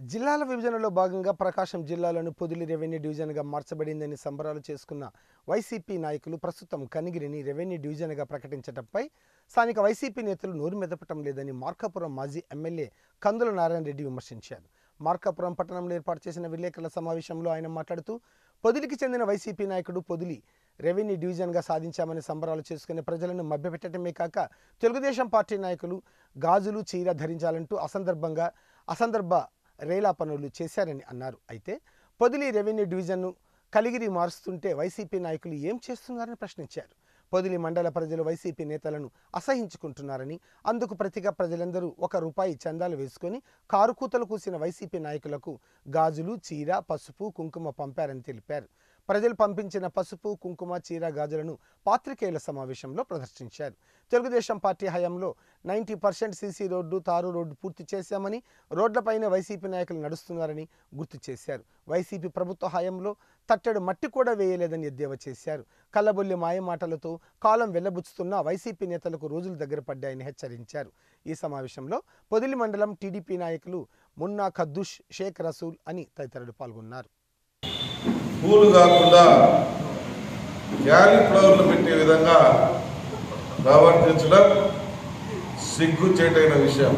జిల్లాల విభజనలో భాగంగా ప్రకాశం జిల్లాలోని పొదిలి రెవెన్యూ డివిజన్గా మార్చబడిందని సంబరాలు చేసుకున్న వైసీపీ నాయకులు ప్రస్తుతం కనిగిరిని రెవెన్యూ డివిజన్గా ప్రకటించడంపై స్థానిక వైసీపీ నేతలు నోరు మెదపటం లేదని మార్కాపురం మాజీ ఎమ్మెల్యే కందుల నారాయణ రెడ్డి విమర్శించారు మార్కాపురం పట్టణంలో ఏర్పాటు చేసిన విలేకరుల సమావేశంలో ఆయన మాట్లాడుతూ పొదిలికి చెందిన వైసీపీ నాయకుడు పొదిలి రెవెన్యూ డివిజన్గా సాధించామని సంబరాలు చేసుకునే ప్రజలను మభ్యపెట్టడమే కాక తెలుగుదేశం పార్టీ నాయకులు గాజులు చీర ధరించాలంటూ అసందర్భంగా అసందర్భ రేలా పనులు చేశారని అన్నారు అయితే పొదిలి రెవెన్యూ డివిజన్ను కలిగిరి మారుస్తుంటే వైసీపీ నాయకులు ఏం చేస్తున్నారని ప్రశ్నించారు పొదిలి మండల ప్రజలు వైసీపీ నేతలను అసహించుకుంటున్నారని అందుకు ప్రతిగా ప్రజలందరూ ఒక రూపాయి చందాలు వేసుకొని కారు కూతలు కూసిన వైసీపీ నాయకులకు గాజులు చీర పసుపు కుంకుమ పంపారని తెలిపారు ప్రజలు పంపించిన పసుపు కుంకుమ చీర గాజులను పాత్రికేయుల సమావేశంలో ప్రదర్శించారు తెలుగుదేశం పార్టీ హయాంలో నైంటీ పర్సెంట్ సీసీ రోడ్డు తారు రోడ్డు పూర్తి చేశామని రోడ్లపైన వైసీపీ నాయకులు నడుస్తున్నారని గుర్తు చేశారు వైసీపీ ప్రభుత్వ హయాంలో తట్టెడు మట్టి కూడా వేయలేదని ఎద్దేవా చేశారు కల్లబొల్లి మాయమాటలతో కాలం వెల్లబుచ్చుతున్న వైసీపీ నేతలకు రోజులు దగ్గర పడ్డాయని హెచ్చరించారు ఈ సమావేశంలో పొదిలి మండలం టీడీపీ నాయకులు మున్నా ఖద్దూష్ షేక్ రసూల్ అని తదితరులు పాల్గొన్నారు పూలు కాకుండా క్యాలీఫ్లవర్లు పెట్టే విధంగా ప్రవర్తించడం సిగ్గుచేటైన విషయం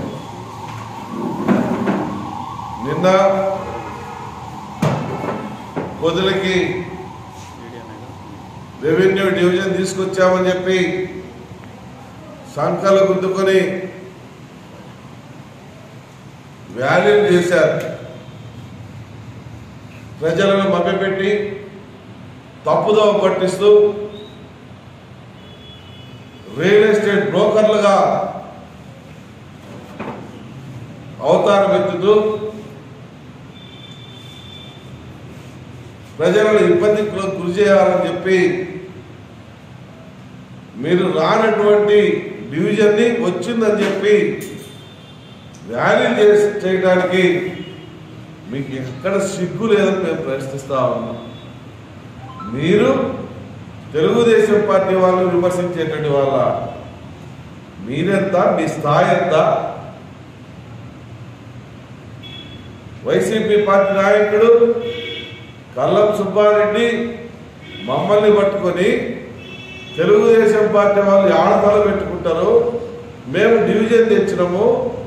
నిన్న పొదులకి రెవెన్యూ డివిజన్ తీసుకొచ్చామని చెప్పి సంఖలు గుద్దుకొని వ్యాలీలు చేశారు ప్రజలను మభ్యపెట్టి తప్పుదోవ పట్టిస్తూ రియల్ ఎస్టేట్ బ్రోకర్లుగా అవతారం ఎత్తుతూ ప్రజలను ఇబ్బందికి గురి చేయాలని చెప్పి మీరు రానటువంటి డివిజన్ని వచ్చిందని చెప్పి ర్యాలీ చేసి చేయడానికి మీకు ఎక్కడ సిగ్గు లేదని మేము ప్రశ్నిస్తా ఉన్నాం మీరు తెలుగుదేశం పార్టీ వాళ్ళు విమర్శించేటువంటి వాళ్ళ మీరెంత మీ స్థాయి ఎంత వైసీపీ పార్టీ నాయకుడు కల్లం సుబ్బారెడ్డి మమ్మల్ని పట్టుకొని తెలుగుదేశం పార్టీ వాళ్ళు ఆడతలు పెట్టుకుంటారు మేము డివిజన్ తెచ్చినాము